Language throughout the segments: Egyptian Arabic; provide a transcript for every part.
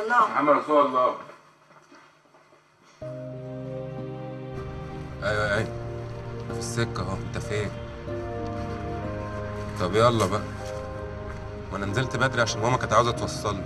الله محمد رسول الله ايوه ايوه أنا في السكة اهو انت فين؟ طب يلا بقى ما انا نزلت بدري عشان ماما كانت عاوزة توصلني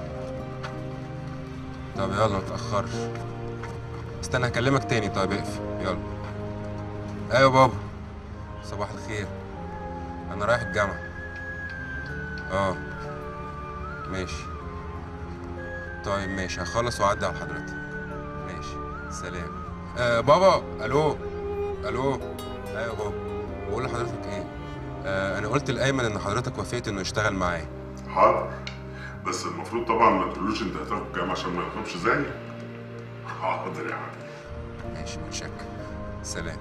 طب يلا ما تأخرش استنى هكلمك تاني طيب اقفل يلا ايوه بابا صباح الخير انا رايح الجامعة اه ماشي طيب ماشي هخلص واعدي على حضرتك ماشي سلام آه بابا الو الو ايوه بابا بقول لحضرتك ايه آه انا قلت لايمن ان حضرتك وافقت انه يشتغل معايا حاضر بس المفروض طبعا ما تقولوش انت هتاخد كام عشان ما يطلبش زيك حاضر يا حبيبي ماشي متشكر سلام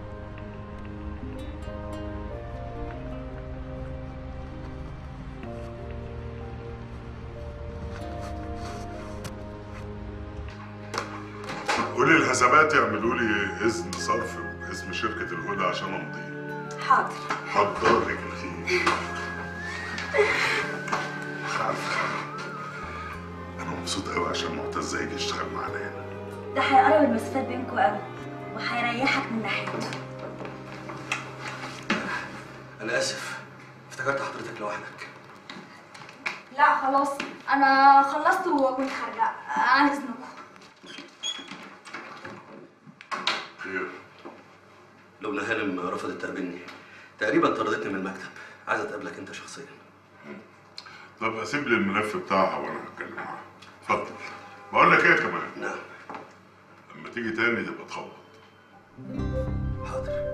قولي الحسابات يعملوا لي اذن صرف باسم شركه الهدى عشان امضي حاضر حضر لك الخير عارف انا مبسوط قوي عشان معتز هيجي يشتغل معانا هنا ده هيقرب المسافات بينكوا قوي وهيريحك من ناحيته انا اسف افتكرت حضرتك لوحدك لا خلاص انا خلصت وكنت خارجه عن اذنكم خير لبنى هانم رفضت تقابلني تقريبا طردتني من المكتب عايزه تقابلك انت شخصيا طب اسيب لي الملف بتاعها وانا هتكلم معاها اتفضل بقول لك ايه كمان نعم لما تيجي تاني تبقى تخبط حاضر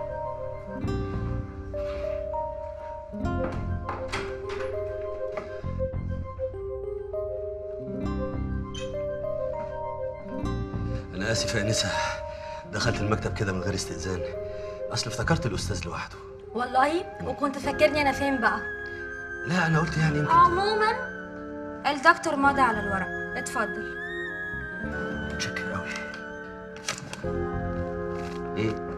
انا اسف يا انسه دخلت المكتب كده من غير استئذان اصل افتكرت الاستاذ لوحده والله وكنت فاكرني انا فين بقى لا انا قلت يعني يمكن عموما الدكتور ماضي على الورق اتفضل متشكر قوي ايه